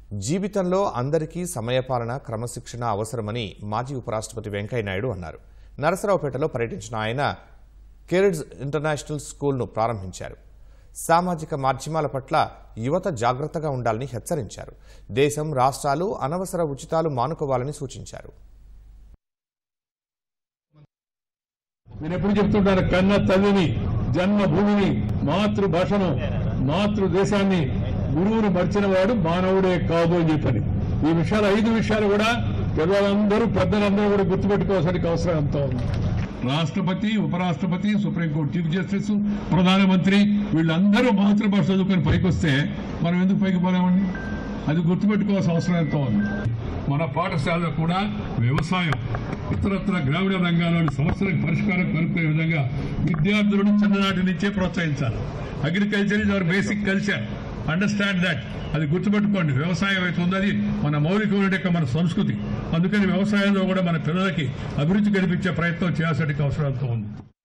జీవితంలో అందరికీ సమయపాలన క్రమశిక్షణ అవసరమని మాజీ ఉపరాష్ట్రపతి వెంకయ్యనాయుడు అన్నారు నరసరావుపేటలో పర్యటించిన ఆయన కెరిడ్స్ ఇంటర్నేషనల్ స్కూల్ను ప్రారంభించారు సామాజిక మాధ్యమాల పట్ల యువత జాగ్రత్తగా ఉండాలని హెచ్చరించారు దేశం రాష్ట్రాలు అనవసర ఉచితాలు మానుకోవాలని సూచించారు నేను ఎప్పుడు చెప్తుంటాను కన్న తల్లిని జన్మభూమిని మాతృభాషను మాతృదేశాన్ని గురువును మర్చిన వాడు మానవుడే కాదు అని చెప్పని ఈ విషయాలు ఐదు విషయాలు కూడా పిల్లలందరూ పెద్దలందరూ కూడా గుర్తుపెట్టుకోవాల్సిన అవసరం ఎంతో ఉంది రాష్ట్రపతి ఉపరాష్ట్రపతి సుప్రీంకోర్టు చీఫ్ జస్టిస్ ప్రధానమంత్రి వీళ్ళందరూ మాతృభాష చదువుకొని పైకి వస్తే మనం ఎందుకు పైకి పోలేమండి అది గుర్తుపెట్టుకోవాల్సిన అవసరం ఎంతో ఉంది మన పాఠశాలలో కూడా వ్యవసాయం ఇతరత్ర గ్రామీణ రంగాల్లోని సమస్యలకు పరిష్కారం కనుక్కునే విధంగా విద్యార్థులను చిన్ననాటి నుంచే ప్రోత్సహించాలి agriculture is our basic culture understand that అది గుర్తుపెట్టుకోండి వ్యవసాయం అయితే ఉన్నది మన మౌలికమైన యొక్క మన సంస్కృతి అందుకని వ్యవసాయంలో కూడా మన పిల్లలకి అభివృద్ధి కల్పించే ప్రయత్నం చేయాల్సిన అవసరంతో ఉంది